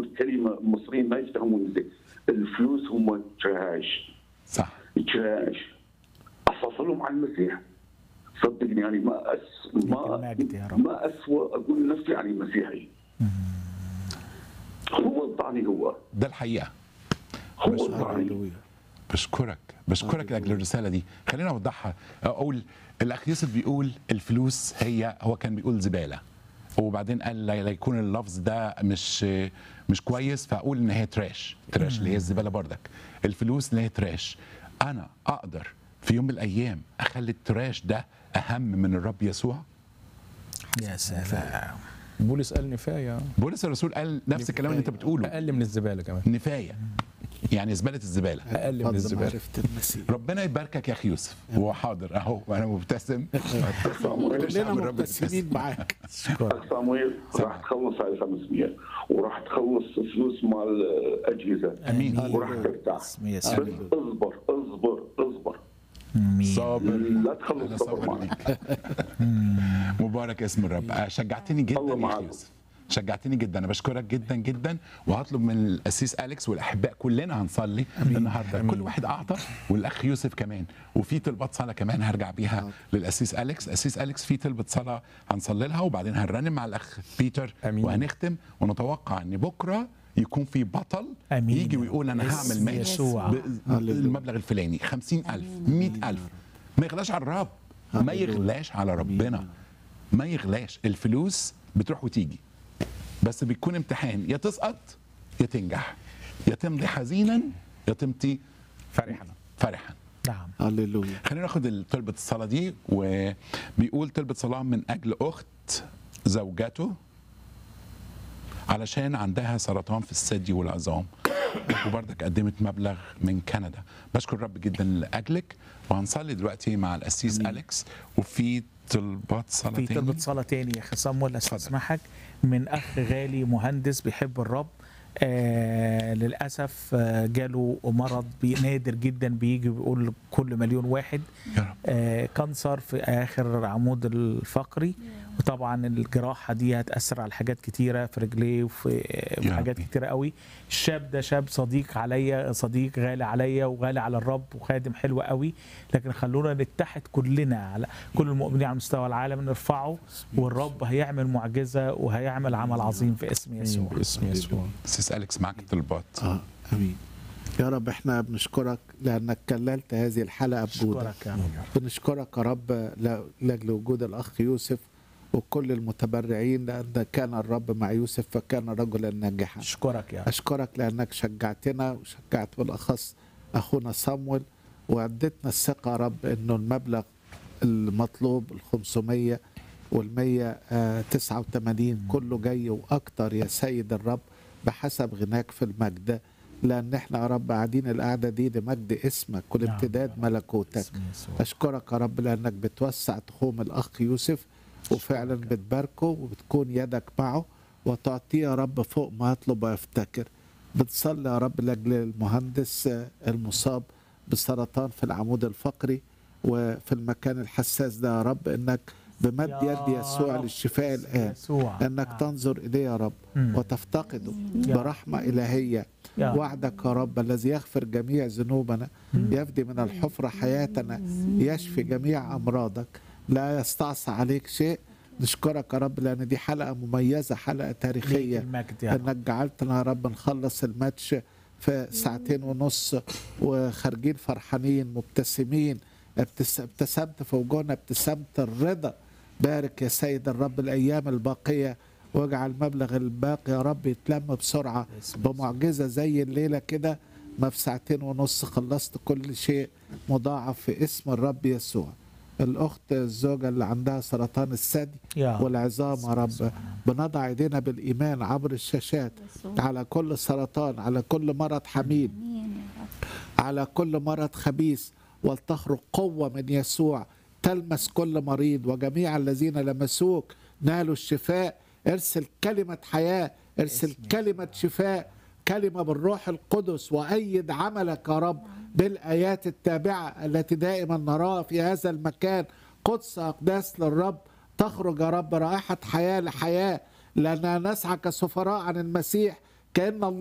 اقول كلمه المصريين ما يفهمون زين الفلوس هم تراش صح تراش احصلهم على المسيح صدقني يعني ما أس ما المجد يا رب. ما اسوء اقول نفسي يعني مسيحي هو الطعني هو ده الحقيقه هو الطعني هللويا بشكرك بشكرك لاجل الرساله دي خلينا اوضحها اقول الاخ يوسف بيقول الفلوس هي هو كان بيقول زباله وبعدين قال لا لا يكون اللفظ ده مش مش كويس فاقول ان هي تراش تراش اللي هي الزباله بردك الفلوس اللي هي تراش انا اقدر في يوم من الايام اخلي التراش ده اهم من الرب يسوع يا سلام بولس قال نفايه بولس الرسول قال نفس الكلام اللي انت بتقوله اقل من الزباله كمان نفايه يعني زباله الزباله اقل من فضل الزباله معرفة المسيح ربنا يباركك يا اخي يوسف هو حاضر اهو وانا مبتسم كلنا شعب الرب مبتسمين معاك اخ صامويل راح تخلص على 500 وراح تخلص فلوس مال الاجهزه امين وراح ترتاح اسم يسوع بس اصبر اصبر اصبر امين صابر لا تخلص انا صبر صابر معك ليك مبارك اسم الرب آه، شجعتني جدا الله يا اخي معاكم. يوسف شجعتني جدا انا بشكرك جدا جدا وهطلب من الاسيس اليكس والاحباء كلنا هنصلي النهارده كل واحد اعطى والاخ يوسف كمان وفي طلبات صلاه كمان هرجع بيها للاسيس اليكس اسيس اليكس في طلبه صلاه هنصلي لها وبعدين هنرنم مع الاخ بيتر أمين. وهنختم ونتوقع ان بكره يكون في بطل أمين. يجي ويقول انا اسم هعمل ماتش يسوع. ب- المبلغ الفلاني 50000 100000 ما يغلاش على الرب ما يغلاش على ربنا ما يغلاش الفلوس بتروح وتيجي بس بيكون امتحان يا تسقط يا تنجح يا تمضي حزينا يا تمضي فرحا فرحا نعم هللويا خلينا ناخد طلبة الصلاة دي وبيقول طلبة صلاة من أجل أخت زوجته علشان عندها سرطان في الثدي والعظام وبرضك قدمت مبلغ من كندا بشكر الرب جدا لأجلك وهنصلي دلوقتي مع الأسيس أليكس وفي طلبات صلاة في تاني طلبة صلاة تاني يا أخي صامويل اتفضل. أسمحك من أخ غالي مهندس بيحب الرب آه للأسف آه جاله مرض بي- نادر جدا بيجي بيقول كل مليون واحد يا رب آه كانسر في آخر العمود الفقري وطبعا الجراحة دي هتأثر على حاجات كتيرة في رجليه وفي في يا حاجات ربي. كتيرة قوي الشاب ده شاب صديق عليا صديق غالي عليا وغالي على الرب وخادم حلو قوي لكن خلونا نتحد كلنا على كل المؤمنين على مستوى العالم نرفعه والرب هيعمل معجزة وهيعمل عمل عظيم في اسم يسوع باسم يسوع أسيس أليكس معاك طلبات اه امين يا رب احنا بنشكرك لانك كللت هذه الحلقه بجودك أشكرك يا رب بنشكرك يا رب ل- لاجل وجود الاخ يوسف وكل المتبرعين لان كان الرب مع يوسف فكان رجلا ناجحا أشكرك يا رب اشكرك لانك شجعتنا وشجعت بالاخص اخونا صامويل واديتنا الثقه يا رب انه المبلغ المطلوب ال 500 وال 189 كله جاي واكتر يا سيد الرب بحسب غناك في المجد لان احنا يا رب قاعدين القعده دي لمجد اسمك ولامتداد ملكوتك اسم يسوع اشكرك يا رب لانك بتوسع تخوم الاخ يوسف وفعلا بتباركه وبتكون يدك معه وتعطيه يا رب فوق ما يطلب ويفتكر بتصلي يا رب لاجل المهندس آه، المصاب بسرطان في العمود الفقري وفي المكان الحساس ده يا رب انك بمد يا يد يسوع رب. للشفاء الان يسوع انك نعم. تنظر اليه يا رب مم. وتفتقده يا برحمه الهيه يا رب. وعدك يا رب الذي يغفر جميع ذنوبنا يفدي من الحفرة حياتنا يشفي جميع أمراضك لا يستعصى عليك شيء نشكرك يا رب لأن دي حلقة مميزة حلقة ليك تاريخية المجد يا رب انك جعلتنا يا رب نخلص الماتش في ساعتين ونص وخارجين فرحانين مبتسمين ابتس- ابتسمت في وجوهنا ابتسامة الرضا بارك يا سيد الرب الأيام الباقية واجعل المبلغ الباقي يا رب يتلم بسرعة بمعجزة زي الليلة كده ما في ساعتين ونص خلصت كل شيء مضاعف في اسم الرب يسوع الأخت الزوجة اللي عندها سرطان الثدي يا رب. والعظام يا رب بنضع ايدينا بالايمان عبر الشاشات على كل سرطان على كل مرض حميد على كل مرض خبيث ولتخرج قوه من يسوع تلمس كل مريض وجميع الذين لمسوك نالوا الشفاء ارسل كلمه حياه ارسل كلمه شفاء كلمه بالروح القدس وايد عملك يا رب بالايات التابعه التي دائما نراها في هذا المكان قدس اقداس للرب تخرج يا رب رائحة حياة لحياة لأننا نسعى كسفراء عن المسيح كأن الله